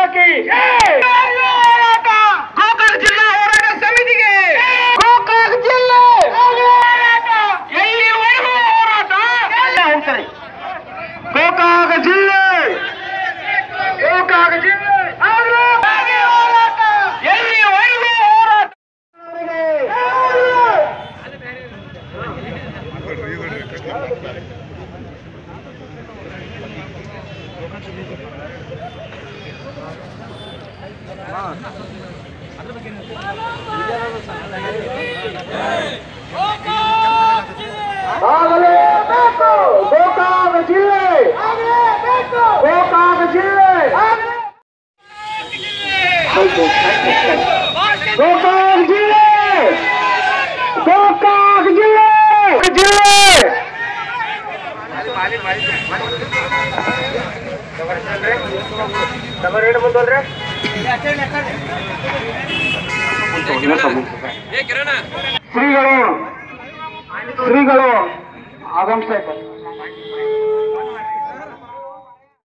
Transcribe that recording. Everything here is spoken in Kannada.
ಹಾಕಿ ಗೋಕಾಕ್ ಜಿಲ್ಲಾ ಹೋರಾಟ ಸಮಿತಿಗೆ ಗೋಕಾಕ್ ಜಿಲ್ಲೆ ಎಲ್ಲಿವರೆಗೂ ಹೋರಾಟ ಹೋಗ್ತಾರೆ ಗೋಕಾಕ್ ಜಿಲ್ಲೆ ಗೋಕಾಕ್ ಜಿಲ್ಲೆ ಎಲ್ಲಿವರೆಗೂ ಹೋರಾಟ ಆಗಲೇಬೇಕು ಗೋಕಾಕ ಜಿಲ್ಲೆ ಗೋಕಾಕ ಜಿಲ್ಲೆ ಗೋಕಾಕ ಜಿಲ್ಲೆ ಗೋಕಾಕ ಜಿಲ್ಲೆ ಜಿಲ್ಲೆ ಶ್ರೀಗಳು ಶ್ರೀಗಳು ಆಗಮಿಸ್ತಾ ಇದ್ದಾರೆ